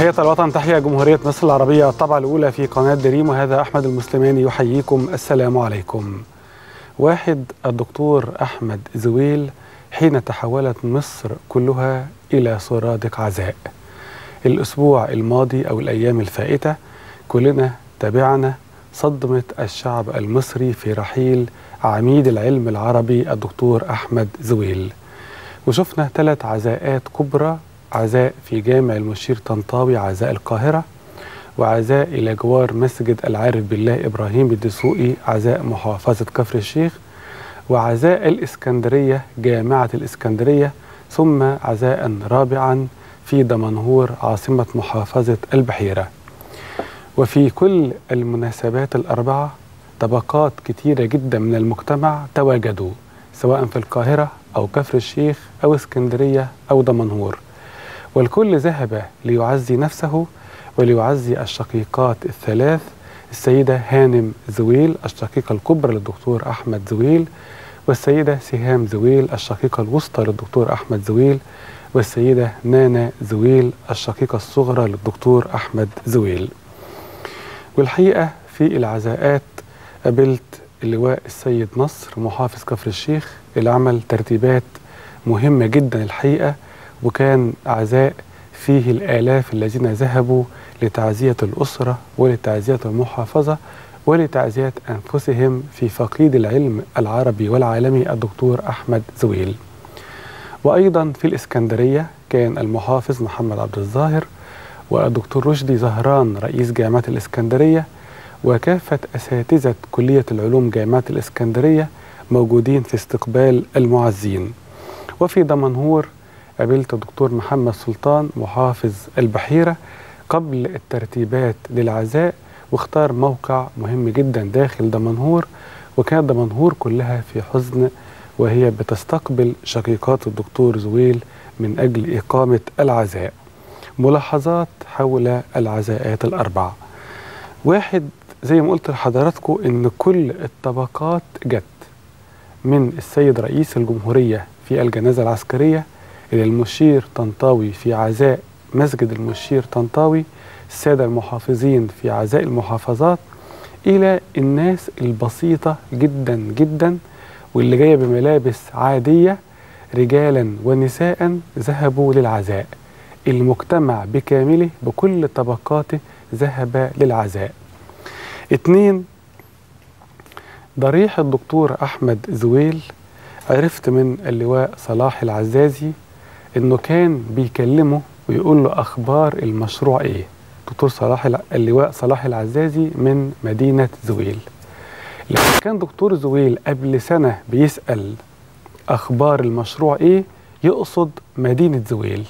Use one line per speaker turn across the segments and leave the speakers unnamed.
تحية الوطن تحية جمهورية مصر العربية الطبعة الأولى في قناة دريم وهذا أحمد المسلماني يحييكم السلام عليكم واحد الدكتور أحمد زويل حين تحولت مصر كلها إلى سرادق عزاء الأسبوع الماضي أو الأيام الفائتة كلنا تابعنا صدمة الشعب المصري في رحيل عميد العلم العربي الدكتور أحمد زويل وشفنا ثلاث عزاءات كبرى عزاء في جامع المشير طنطاوي عزاء القاهرة وعزاء إلى جوار مسجد العارف بالله إبراهيم بالدسوقي عزاء محافظة كفر الشيخ وعزاء الإسكندرية جامعة الإسكندرية ثم عزاء رابعا في دمنهور عاصمة محافظة البحيرة وفي كل المناسبات الأربعة طبقات كتيرة جدا من المجتمع تواجدوا سواء في القاهرة أو كفر الشيخ أو اسكندرية أو دمنهور والكل ذهب ليعزي نفسه وليعزي الشقيقات الثلاث السيدة هانم زويل الشقيقة الكبرى للدكتور أحمد زويل والسيدة سهام زويل الشقيقة الوسطى للدكتور أحمد زويل والسيدة نانا زويل الشقيقة الصغرى للدكتور أحمد زويل والحقيقة في العزاءات قابلت اللواء السيد نصر محافظ كفر الشيخ اللي عمل ترتيبات مهمة جدا الحقيقة وكان عزاء فيه الآلاف الذين ذهبوا لتعزية الأسرة ولتعزية المحافظة ولتعزية أنفسهم في فقيد العلم العربي والعالمي الدكتور أحمد زويل وأيضا في الإسكندرية كان المحافظ محمد عبد الظاهر والدكتور رشدي زهران رئيس جامعة الإسكندرية وكافة أساتذة كلية العلوم جامعة الإسكندرية موجودين في استقبال المعزين وفي دمنهور قابلت الدكتور محمد سلطان محافظ البحيرة قبل الترتيبات للعزاء واختار موقع مهم جدا داخل دمنهور وكانت دمنهور كلها في حزن وهي بتستقبل شقيقات الدكتور زويل من أجل إقامة العزاء ملاحظات حول العزاءات الأربع واحد زي ما قلت لحضراتكم إن كل الطبقات جت من السيد رئيس الجمهورية في الجنازة العسكرية إلى المشير طنطاوي في عزاء مسجد المشير طنطاوي السادة المحافظين في عزاء المحافظات إلى الناس البسيطة جدا جدا واللي جاية بملابس عادية رجالا ونساء ذهبوا للعزاء المجتمع بكامله بكل طبقاته ذهب للعزاء اتنين ضريح الدكتور أحمد زويل عرفت من اللواء صلاح العزازي انه كان بيكلمه ويقول له اخبار المشروع ايه دكتور صلاح اللواء صلاح العزازي من مدينه زويل لما كان دكتور زويل قبل سنه بيسال اخبار المشروع ايه يقصد مدينه زويل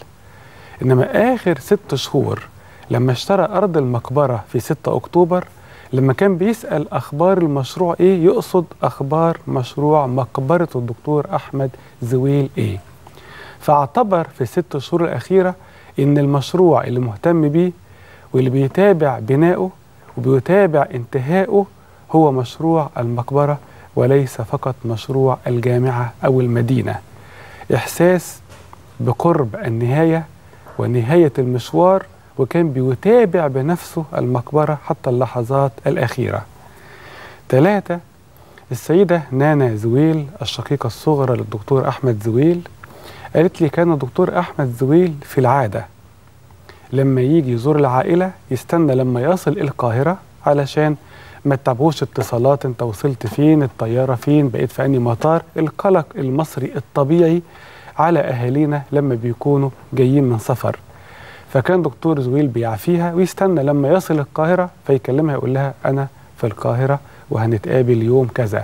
انما اخر ست شهور لما اشترى ارض المقبره في 6 اكتوبر لما كان بيسال اخبار المشروع ايه يقصد اخبار مشروع مقبره الدكتور احمد زويل ايه فاعتبر في الست شهور الأخيرة إن المشروع اللي مهتم بيه واللي بيتابع بنائه وبيتابع انتهائه هو مشروع المقبرة وليس فقط مشروع الجامعة أو المدينة إحساس بقرب النهاية ونهاية المشوار وكان بيتابع بنفسه المقبرة حتى اللحظات الأخيرة ثلاثة السيدة نانا زويل الشقيقة الصغرى للدكتور أحمد زويل قالت لي كان الدكتور احمد زويل في العاده لما يجي يزور العائله يستنى لما يصل القاهره علشان ما تتابعوش اتصالات انت وصلت فين الطياره فين بقيت في انهي مطار القلق المصري الطبيعي على اهالينا لما بيكونوا جايين من سفر فكان دكتور زويل بيعفيها ويستنى لما يصل القاهره فيكلمها يقول لها انا في القاهره وهنتقابل يوم كذا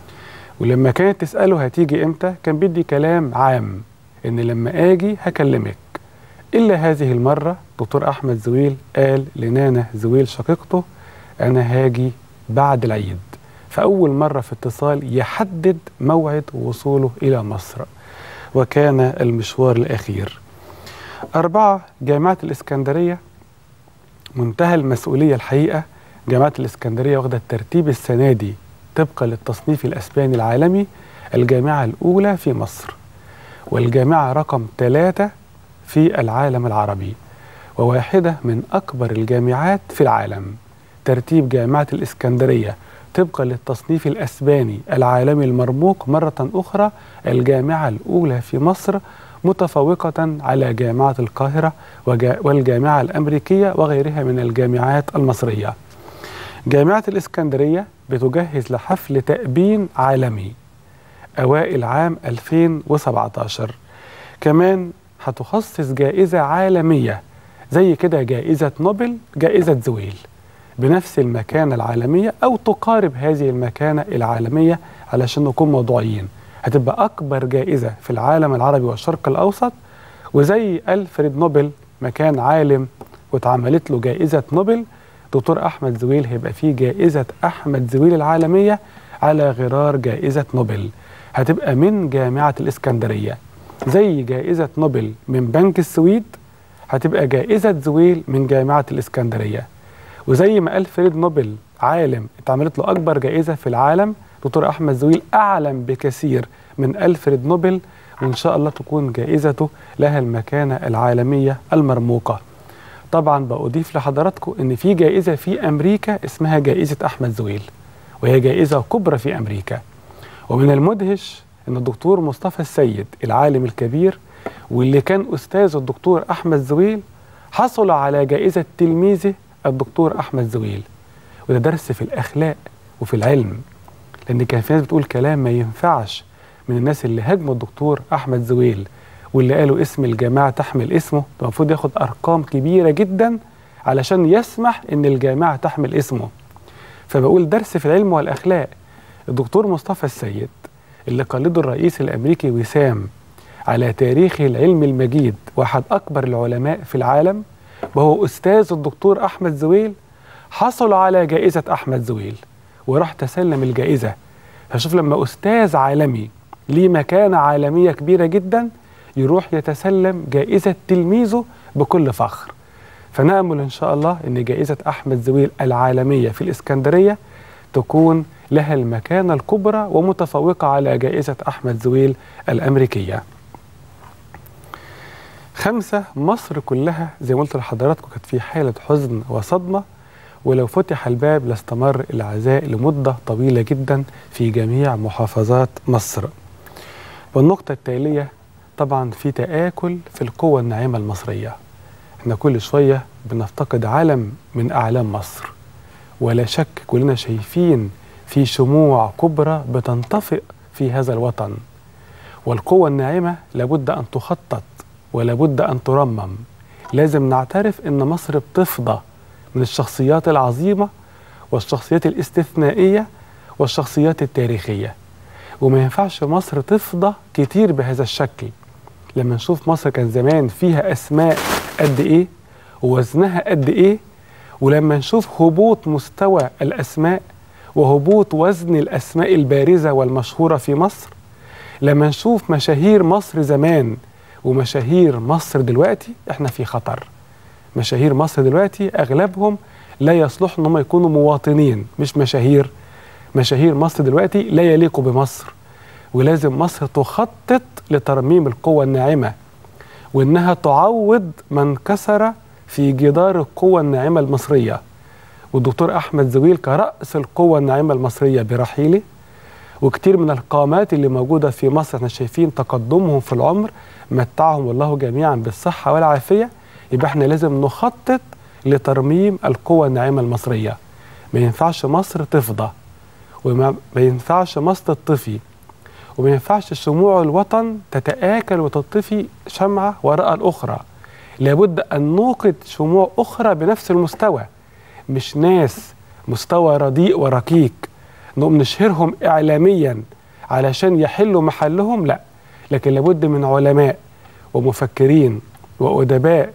ولما كانت تساله هتيجي امتى كان بيدي كلام عام ان لما اجي هكلمك الا هذه المره دكتور احمد زويل قال لنانا زويل شقيقته انا هاجي بعد العيد فاول مره في اتصال يحدد موعد وصوله الى مصر وكان المشوار الاخير اربعه جامعه الاسكندريه منتهى المسؤوليه الحقيقه جامعه الاسكندريه واخده الترتيب السنه دي طبقا للتصنيف الاسباني العالمي الجامعه الاولى في مصر والجامعة رقم ثلاثة في العالم العربي وواحدة من أكبر الجامعات في العالم ترتيب جامعة الإسكندرية طبقا للتصنيف الأسباني العالمي المرموق مرة أخرى الجامعة الأولى في مصر متفوقة على جامعة القاهرة والجامعة الأمريكية وغيرها من الجامعات المصرية جامعة الإسكندرية بتجهز لحفل تأبين عالمي أوائل عام 2017 كمان هتخصص جائزة عالمية زي كده جائزة نوبل جائزة زويل بنفس المكانة العالمية أو تقارب هذه المكانة العالمية علشان نكون موضوعيين هتبقى أكبر جائزة في العالم العربي والشرق الأوسط وزي ألفريد نوبل مكان عالم واتعملت له جائزة نوبل دكتور أحمد زويل هيبقى فيه جائزة أحمد زويل العالمية على غرار جائزة نوبل هتبقى من جامعة الإسكندرية زي جائزة نوبل من بنك السويد هتبقى جائزة زويل من جامعة الإسكندرية وزي ما قال فريد نوبل عالم اتعملت له أكبر جائزة في العالم دكتور أحمد زويل أعلم بكثير من ألفريد نوبل وإن شاء الله تكون جائزته لها المكانة العالمية المرموقة طبعا بأضيف لحضراتكم أن في جائزة في أمريكا اسمها جائزة أحمد زويل وهي جائزة كبرى في أمريكا ومن المدهش أن الدكتور مصطفى السيد العالم الكبير واللي كان أستاذ الدكتور أحمد زويل حصل على جائزة تلميذه الدكتور أحمد زويل وده درس في الأخلاق وفي العلم لأن كان في ناس بتقول كلام ما ينفعش من الناس اللي هاجموا الدكتور أحمد زويل واللي قالوا اسم الجامعة تحمل اسمه المفروض ياخد أرقام كبيرة جدا علشان يسمح إن الجامعة تحمل اسمه فبقول درس في العلم والأخلاق الدكتور مصطفى السيد اللي قلده الرئيس الأمريكي وسام على تاريخه العلمي المجيد واحد أكبر العلماء في العالم وهو أستاذ الدكتور أحمد زويل حصل على جائزة أحمد زويل وراح تسلم الجائزة فشوف لما أستاذ عالمي ليه مكانة عالمية كبيرة جدا يروح يتسلم جائزة تلميذه بكل فخر فنأمل إن شاء الله أن جائزة أحمد زويل العالمية في الإسكندرية تكون لها المكانة الكبرى ومتفوقة على جائزة أحمد زويل الأمريكية خمسة مصر كلها زي ما قلت لحضراتكم كانت في حالة حزن وصدمة ولو فتح الباب لاستمر العزاء لمدة طويلة جدا في جميع محافظات مصر والنقطة التالية طبعا في تآكل في القوة الناعمة المصرية احنا كل شوية بنفتقد علم من أعلام مصر ولا شك كلنا شايفين في شموع كبرى بتنطفئ في هذا الوطن والقوة الناعمة لابد أن تخطط ولابد أن ترمم لازم نعترف أن مصر بتفضى من الشخصيات العظيمة والشخصيات الاستثنائية والشخصيات التاريخية وما ينفعش مصر تفضى كتير بهذا الشكل لما نشوف مصر كان زمان فيها أسماء قد إيه ووزنها قد إيه ولما نشوف هبوط مستوى الأسماء وهبوط وزن الأسماء البارزة والمشهورة في مصر لما نشوف مشاهير مصر زمان ومشاهير مصر دلوقتي احنا في خطر مشاهير مصر دلوقتي اغلبهم لا يصلح ان هم يكونوا مواطنين مش مشاهير مشاهير مصر دلوقتي لا يليقوا بمصر ولازم مصر تخطط لترميم القوة الناعمة وانها تعوض من كسر في جدار القوة الناعمة المصرية والدكتور أحمد زويل كرأس القوة الناعمة المصرية برحيله وكتير من القامات اللي موجودة في مصر احنا شايفين تقدمهم في العمر متعهم الله جميعا بالصحة والعافية يبقى احنا لازم نخطط لترميم القوة الناعمة المصرية ما ينفعش مصر تفضى وما ما ينفعش مصر تطفي وما ينفعش شموع الوطن تتآكل وتطفي شمعة وراء الأخرى لابد أن نوقد شموع أخرى بنفس المستوى مش ناس مستوى رديء وركيك نقوم نشهرهم إعلاميا علشان يحلوا محلهم لا لكن لابد من علماء ومفكرين وأدباء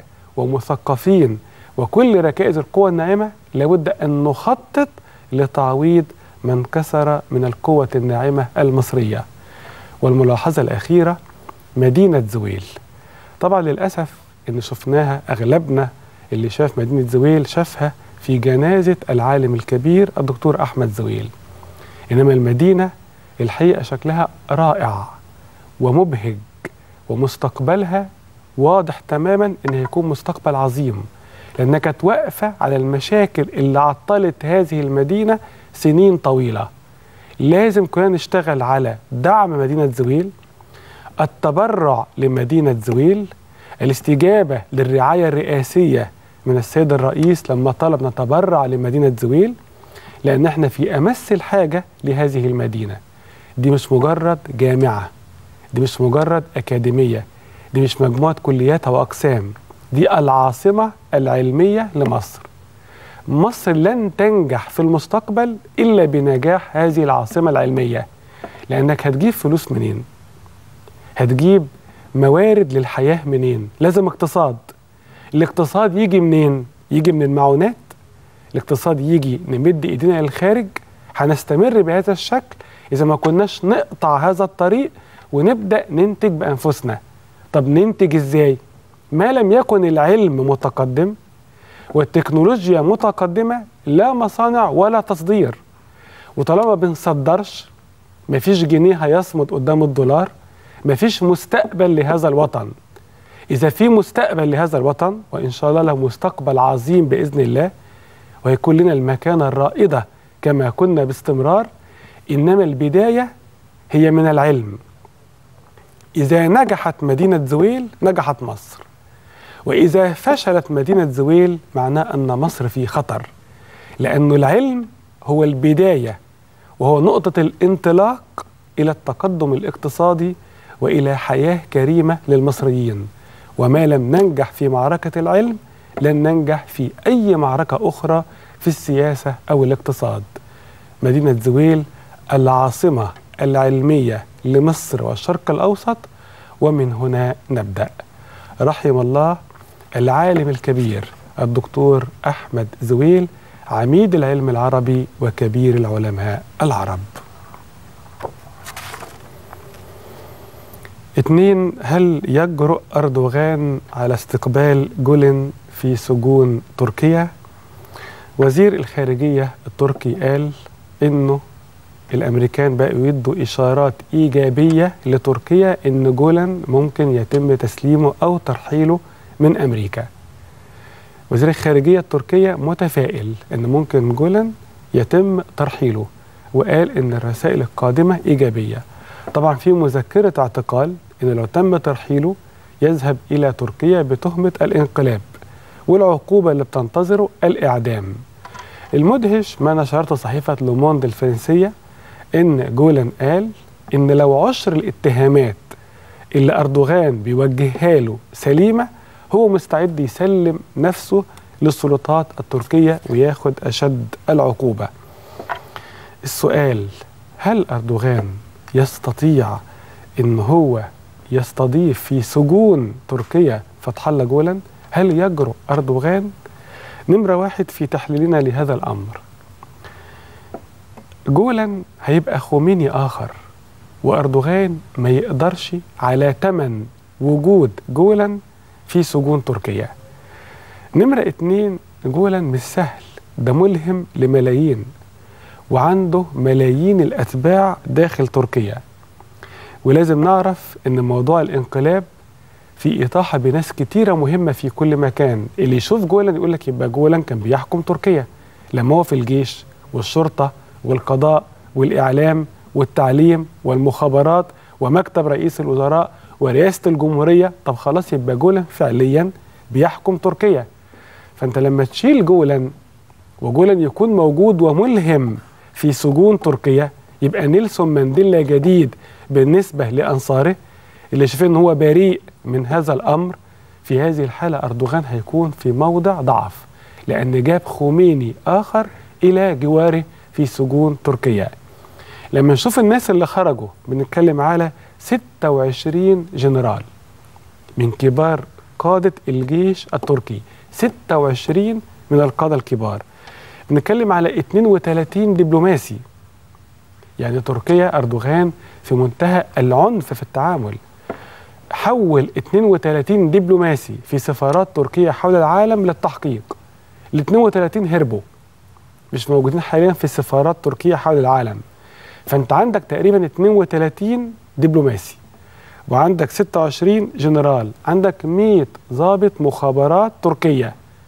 ومثقفين وكل ركائز القوى الناعمة لابد أن نخطط لتعويض من كسر من القوة الناعمة المصرية والملاحظة الأخيرة مدينة زويل طبعا للأسف إن شفناها أغلبنا اللي شاف مدينة زويل شافها في جنازة العالم الكبير الدكتور أحمد زويل إنما المدينة الحقيقة شكلها رائع ومبهج ومستقبلها واضح تماما إن هيكون مستقبل عظيم لأنها كانت واقفة على المشاكل اللي عطلت هذه المدينة سنين طويلة لازم كنا نشتغل على دعم مدينة زويل التبرع لمدينة زويل الاستجابة للرعاية الرئاسية من السيد الرئيس لما طلب نتبرع لمدينة زويل لأن احنا في أمس الحاجة لهذه المدينة دي مش مجرد جامعة دي مش مجرد أكاديمية دي مش مجموعة كليات وأقسام دي العاصمة العلمية لمصر مصر لن تنجح في المستقبل إلا بنجاح هذه العاصمة العلمية لأنك هتجيب فلوس منين هتجيب موارد للحياة منين لازم اقتصاد الاقتصاد يجي منين يجي من المعونات الاقتصاد يجي نمد ايدينا للخارج هنستمر بهذا الشكل اذا ما كناش نقطع هذا الطريق ونبدا ننتج بانفسنا طب ننتج ازاي ما لم يكن العلم متقدم والتكنولوجيا متقدمه لا مصانع ولا تصدير وطالما بنصدرش مفيش جنيه هيصمد قدام الدولار مفيش مستقبل لهذا الوطن إذا في مستقبل لهذا الوطن وإن شاء الله له مستقبل عظيم بإذن الله ويكون لنا المكانة الرائدة كما كنا باستمرار إنما البداية هي من العلم إذا نجحت مدينة زويل نجحت مصر وإذا فشلت مدينة زويل معناه أن مصر في خطر لأن العلم هو البداية وهو نقطة الانطلاق إلى التقدم الاقتصادي وإلى حياة كريمة للمصريين وما لم ننجح في معركة العلم لن ننجح في أي معركة أخرى في السياسة أو الاقتصاد مدينة زويل العاصمة العلمية لمصر والشرق الأوسط ومن هنا نبدأ رحم الله العالم الكبير الدكتور أحمد زويل عميد العلم العربي وكبير العلماء العرب اتنين هل يجرؤ أردوغان على استقبال جولن في سجون تركيا وزير الخارجية التركي قال إنه الأمريكان بقوا يدوا إشارات إيجابية لتركيا إن جولن ممكن يتم تسليمه أو ترحيله من أمريكا وزير الخارجية التركية متفائل إن ممكن جولن يتم ترحيله وقال إن الرسائل القادمة إيجابية طبعا في مذكرة اعتقال إن لو تم ترحيله يذهب إلى تركيا بتهمة الانقلاب والعقوبة اللي بتنتظره الإعدام المدهش ما نشرته صحيفة لوموند الفرنسية إن جولان قال إن لو عشر الاتهامات اللي أردوغان بيوجهها له سليمة هو مستعد يسلم نفسه للسلطات التركية وياخد أشد العقوبة السؤال هل أردوغان يستطيع إن هو يستضيف في سجون تركيا فتح الله جولان هل يجرؤ أردوغان نمرة واحد في تحليلنا لهذا الأمر جولان هيبقى خوميني آخر وأردوغان ما يقدرش على تمن وجود جولان في سجون تركيا نمرة اتنين جولان مش سهل ده ملهم لملايين وعنده ملايين الأتباع داخل تركيا ولازم نعرف ان موضوع الانقلاب في اطاحه بناس كتيره مهمه في كل مكان اللي يشوف جولان يقول لك يبقى جولان كان بيحكم تركيا لما هو في الجيش والشرطه والقضاء والاعلام والتعليم والمخابرات ومكتب رئيس الوزراء ورئاسه الجمهوريه طب خلاص يبقى جولان فعليا بيحكم تركيا فانت لما تشيل جولان وجولان يكون موجود وملهم في سجون تركيا يبقى نيلسون مانديلا جديد بالنسبة لأنصاره اللي شايفين ان هو بريء من هذا الأمر في هذه الحالة أردوغان هيكون في موضع ضعف لأن جاب خوميني آخر إلى جواره في سجون تركيا لما نشوف الناس اللي خرجوا بنتكلم على 26 جنرال من كبار قادة الجيش التركي 26 من القادة الكبار بنتكلم على 32 دبلوماسي يعني تركيا أردوغان في منتهى العنف في التعامل حول 32 دبلوماسي في سفارات تركيا حول العالم للتحقيق ال 32 هربوا مش موجودين حاليا في سفارات تركيا حول العالم فانت عندك تقريبا 32 دبلوماسي وعندك 26 جنرال عندك 100 ضابط مخابرات تركيا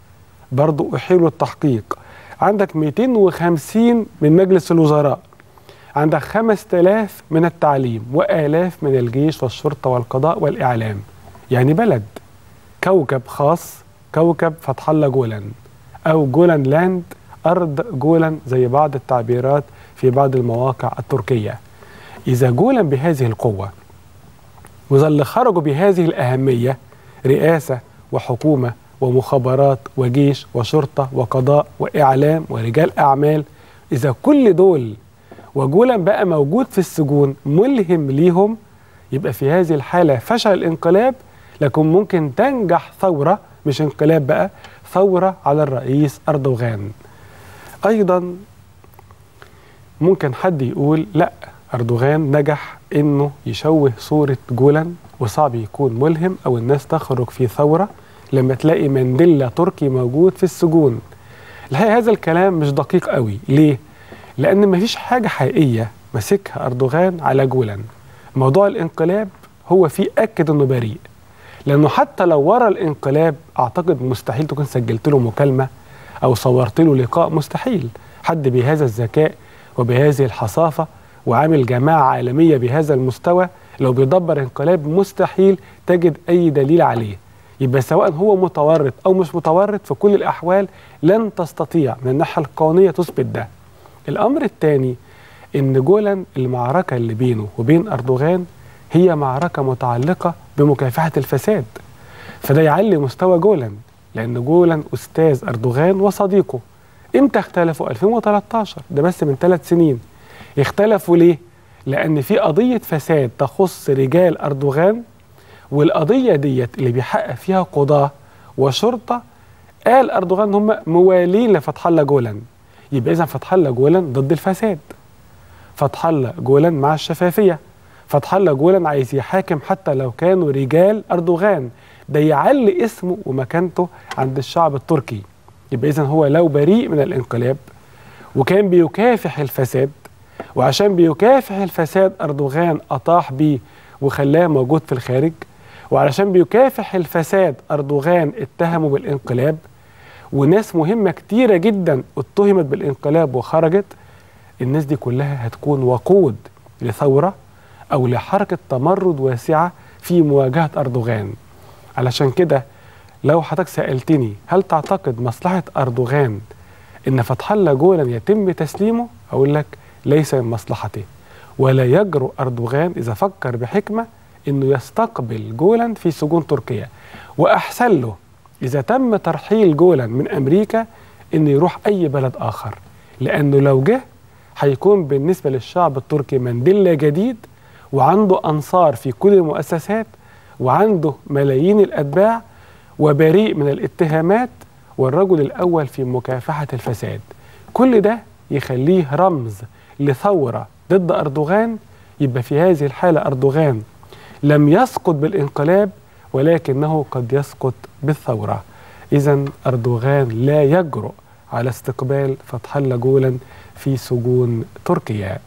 برضو أحيلوا التحقيق عندك 250 من مجلس الوزراء عندك 5000 من التعليم وآلاف من الجيش والشرطة والقضاء والإعلام يعني بلد كوكب خاص كوكب فتح الله جولان أو جولان لاند أرض جولان زي بعض التعبيرات في بعض المواقع التركية إذا جولان بهذه القوة وإذا اللي خرجوا بهذه الأهمية رئاسة وحكومة ومخابرات وجيش وشرطة وقضاء وإعلام ورجال أعمال إذا كل دول وجولا بقى موجود في السجون ملهم ليهم يبقى في هذه الحالة فشل الانقلاب لكن ممكن تنجح ثورة مش انقلاب بقى ثورة على الرئيس أردوغان أيضا ممكن حد يقول لا أردوغان نجح إنه يشوه صورة جولان وصعب يكون ملهم أو الناس تخرج في ثورة لما تلاقي مانديلا تركي موجود في السجون الحقيقة هذا الكلام مش دقيق قوي ليه؟ لأن مفيش حاجة حقيقية ماسكها أردوغان على جولان موضوع الانقلاب هو فيه أكد إنه بريء لأنه حتى لو ورا الانقلاب أعتقد مستحيل تكون سجلت له مكالمة أو صورت له لقاء مستحيل حد بهذا الذكاء وبهذه الحصافة وعامل جماعة عالمية بهذا المستوى لو بيدبر انقلاب مستحيل تجد أي دليل عليه يبقى سواء هو متورط أو مش متورط في كل الأحوال لن تستطيع من الناحية القانونية تثبت ده الأمر الثاني إن جولان المعركة اللي بينه وبين أردوغان هي معركة متعلقة بمكافحة الفساد فده يعلي مستوى جولان لأن جولان أستاذ أردوغان وصديقه إمتى اختلفوا 2013 ده بس من ثلاث سنين اختلفوا ليه؟ لأن في قضية فساد تخص رجال أردوغان والقضية ديت اللي بيحقق فيها قضاة وشرطة قال أردوغان هم موالين لفتح الله جولان يبقى إذا فتح الله جولان ضد الفساد فتح الله جولان مع الشفافية فتح الله جولان عايز يحاكم حتى لو كانوا رجال أردوغان ده يعلي اسمه ومكانته عند الشعب التركي يبقى إذا هو لو بريء من الانقلاب وكان بيكافح الفساد وعشان بيكافح الفساد أردوغان أطاح بيه وخلاه موجود في الخارج وعلشان بيكافح الفساد أردوغان اتهمه بالانقلاب وناس مهمة كتيرة جدا اتهمت بالانقلاب وخرجت الناس دي كلها هتكون وقود لثورة أو لحركة تمرد واسعة في مواجهة أردوغان علشان كده لو حضرتك سألتني هل تعتقد مصلحة أردوغان إن فتح الله جولان يتم تسليمه أقول لك ليس من مصلحته ولا يجرؤ أردوغان إذا فكر بحكمة إنه يستقبل جولان في سجون تركيا وأحسن له إذا تم ترحيل جولان من أمريكا إنه يروح أي بلد آخر لأنه لو جه هيكون بالنسبة للشعب التركي منديلا جديد وعنده أنصار في كل المؤسسات وعنده ملايين الأتباع وبريء من الاتهامات والرجل الأول في مكافحة الفساد كل ده يخليه رمز لثورة ضد أردوغان يبقى في هذه الحالة أردوغان لم يسقط بالانقلاب ولكنه قد يسقط بالثورة إذا أردوغان لا يجرؤ على استقبال فتح الله جولا في سجون تركيا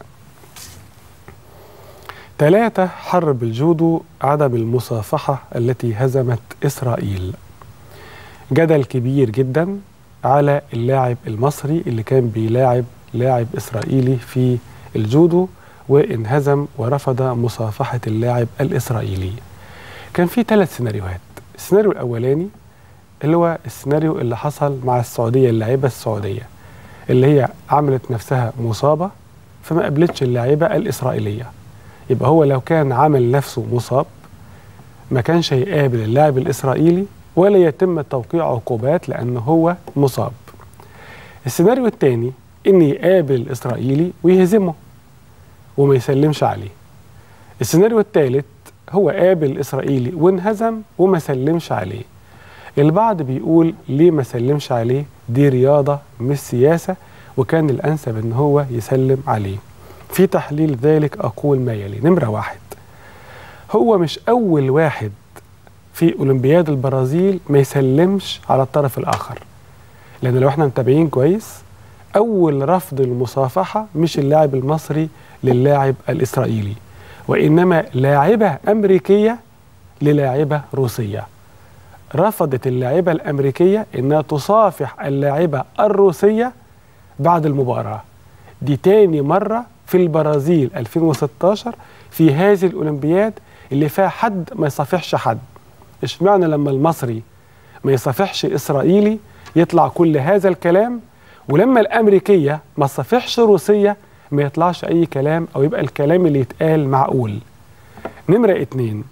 ثلاثة حرب الجودو عدم المصافحة التي هزمت إسرائيل جدل كبير جدا على اللاعب المصري اللي كان بيلاعب لاعب إسرائيلي في الجودو وانهزم ورفض مصافحة اللاعب الإسرائيلي كان في ثلاث سيناريوهات السيناريو الأولاني اللي هو السيناريو اللي حصل مع السعودية اللاعبة السعودية اللي هي عملت نفسها مصابة فما قبلتش اللاعبة الإسرائيلية يبقى هو لو كان عمل نفسه مصاب ما كانش هيقابل اللاعب الإسرائيلي ولا يتم توقيع عقوبات لأنه هو مصاب السيناريو الثاني إن يقابل الإسرائيلي ويهزمه وما يسلمش عليه السيناريو الثالث هو قابل الإسرائيلي وانهزم وما سلمش عليه البعض بيقول ليه ما سلمش عليه دي رياضة مش سياسة وكان الأنسب إن هو يسلم عليه في تحليل ذلك أقول ما يلي نمرة واحد هو مش أول واحد في أولمبياد البرازيل ما يسلمش على الطرف الآخر لأن لو احنا متابعين كويس أول رفض المصافحة مش اللاعب المصري للاعب الإسرائيلي وإنما لاعبة أمريكية للاعبة روسية رفضت اللاعبة الأمريكية إنها تصافح اللاعبة الروسية بعد المباراة دي تاني مرة في البرازيل 2016 في هذه الأولمبياد اللي فيها حد ما يصافحش حد اشمعنى لما المصري ما يصافحش إسرائيلي يطلع كل هذا الكلام ولما الأمريكية ما تصافحش روسية ما يطلعش أي كلام أو يبقى الكلام اللي يتقال معقول نمرة اتنين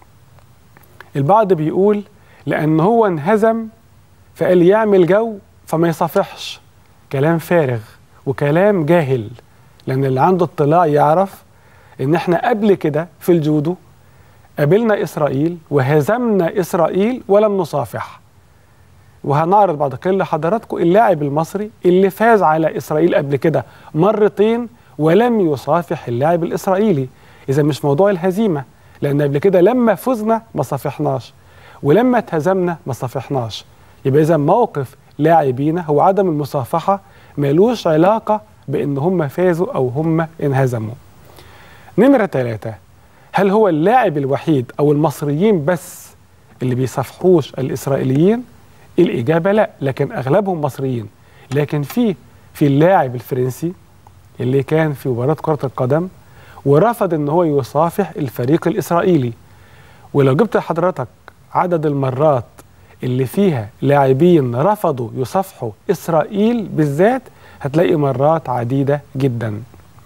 البعض بيقول لأن هو انهزم فقال يعمل جو فما يصافحش كلام فارغ وكلام جاهل لأن اللي عنده اطلاع يعرف إن إحنا قبل كده في الجودو قابلنا إسرائيل وهزمنا إسرائيل ولم نصافح وهنعرض بعد قليل لحضراتكم اللاعب المصري اللي فاز على إسرائيل قبل كده مرتين ولم يصافح اللاعب الإسرائيلي إذا مش موضوع الهزيمة لأن قبل كده لما فزنا ما صافحناش ولما اتهزمنا ما صافحناش يبقى إذا موقف لاعبينا هو عدم المصافحة ملوش علاقة بأن هم فازوا أو هم انهزموا نمرة ثلاثة هل هو اللاعب الوحيد أو المصريين بس اللي بيصافحوش الإسرائيليين الإجابة لا لكن أغلبهم مصريين لكن في في اللاعب الفرنسي اللي كان في مباراة كرة القدم ورفض ان هو يصافح الفريق الاسرائيلي ولو جبت لحضرتك عدد المرات اللي فيها لاعبين رفضوا يصافحوا اسرائيل بالذات هتلاقي مرات عديده جدا.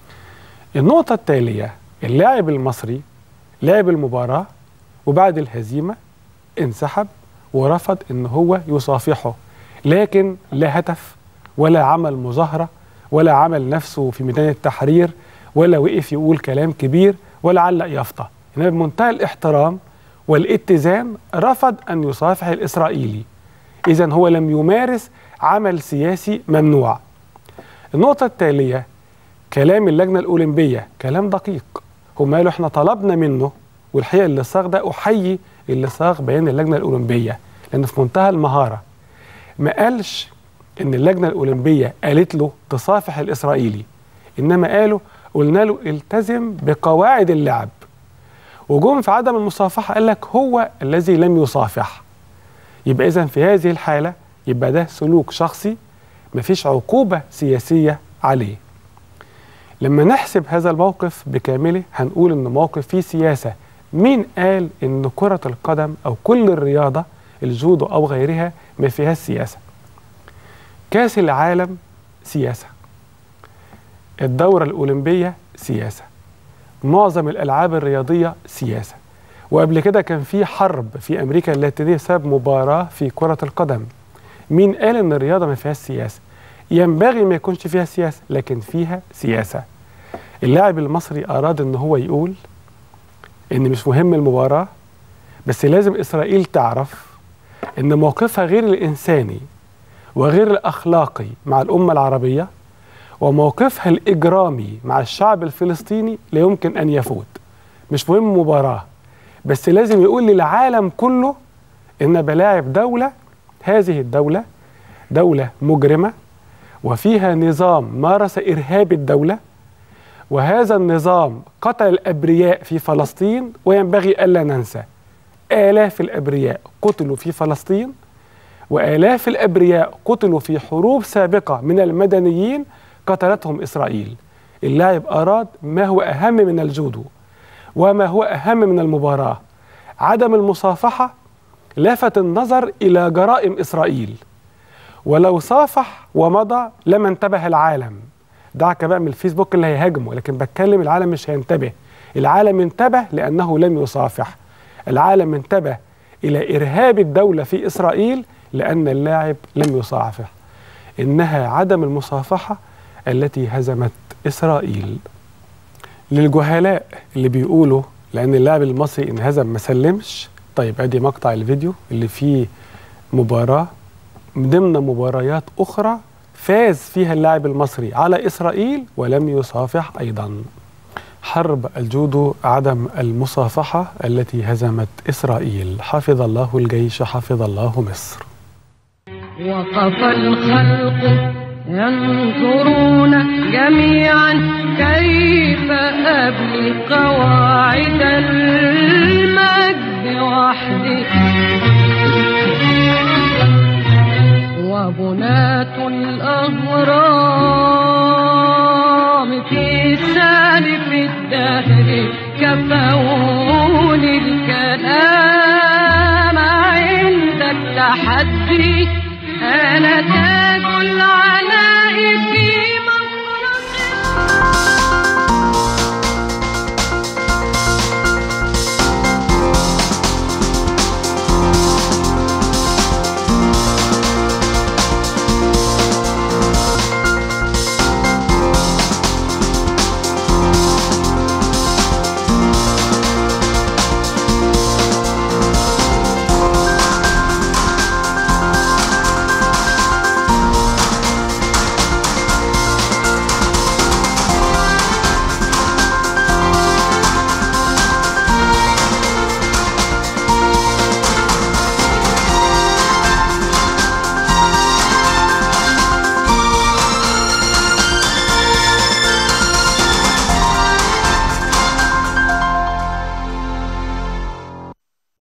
النقطه التاليه اللاعب المصري لعب المباراه وبعد الهزيمه انسحب ورفض ان هو يصافحه لكن لا هتف ولا عمل مظاهره ولا عمل نفسه في ميدان التحرير ولا وقف يقول كلام كبير ولا علق يافطه انما بمنتهى الاحترام والاتزان رفض ان يصافح الاسرائيلي اذا هو لم يمارس عمل سياسي ممنوع النقطه التاليه كلام اللجنه الاولمبيه كلام دقيق هم قالوا احنا طلبنا منه والحقيقه اللي صاغ ده احيي اللي صاغ بيان اللجنه الاولمبيه لان في منتهى المهاره ما قالش ان اللجنه الاولمبيه قالت له تصافح الاسرائيلي انما قالوا قلنا له التزم بقواعد اللعب وجم في عدم المصافحه قال لك هو الذي لم يصافح يبقى اذا في هذه الحاله يبقى ده سلوك شخصي مفيش عقوبه سياسيه عليه لما نحسب هذا الموقف بكامله هنقول ان موقف فيه سياسه مين قال ان كره القدم او كل الرياضه الجودو او غيرها ما فيهاش سياسه كاس العالم سياسه الدورة الأولمبية سياسة معظم الألعاب الرياضية سياسة وقبل كده كان في حرب في أمريكا اللاتينية بسبب مباراة في كرة القدم مين قال إن الرياضة ما فيهاش سياسة ينبغي ما يكونش فيها سياسة لكن فيها سياسة اللاعب المصري أراد إن هو يقول إن مش مهم المباراة بس لازم إسرائيل تعرف إن موقفها غير الإنساني وغير الأخلاقي مع الأمة العربية وموقفها الإجرامي مع الشعب الفلسطيني لا يمكن أن يفوت مش مهم مباراة بس لازم يقول للعالم كله إن بلاعب دولة هذه الدولة دولة مجرمة وفيها نظام مارس إرهاب الدولة وهذا النظام قتل الأبرياء في فلسطين وينبغي ألا ننسى آلاف الأبرياء قتلوا في فلسطين وآلاف الأبرياء قتلوا في حروب سابقة من المدنيين قتلتهم إسرائيل اللاعب أراد ما هو أهم من الجودو وما هو أهم من المباراة عدم المصافحة لفت النظر إلى جرائم إسرائيل ولو صافح ومضى لما انتبه العالم دعك بقى من الفيسبوك اللي هيهاجمه لكن بتكلم العالم مش هينتبه العالم انتبه لأنه لم يصافح العالم انتبه إلى إرهاب الدولة في إسرائيل لأن اللاعب لم يصافح إنها عدم المصافحة التي هزمت إسرائيل للجهلاء اللي بيقولوا لأن اللاعب المصري انهزم ما سلمش طيب ادي مقطع الفيديو اللي فيه مباراة ضمن مباريات أخرى فاز فيها اللاعب المصري على إسرائيل ولم يصافح أيضا حرب الجودو عدم المصافحة التي هزمت إسرائيل حفظ الله الجيش حفظ الله مصر
وقف الخلق ينظرون جميعا كيف أبني قواعد المجد وحدي وبنات الأهرام في سالف الدهر كفوني الكلام عند التحدي أنا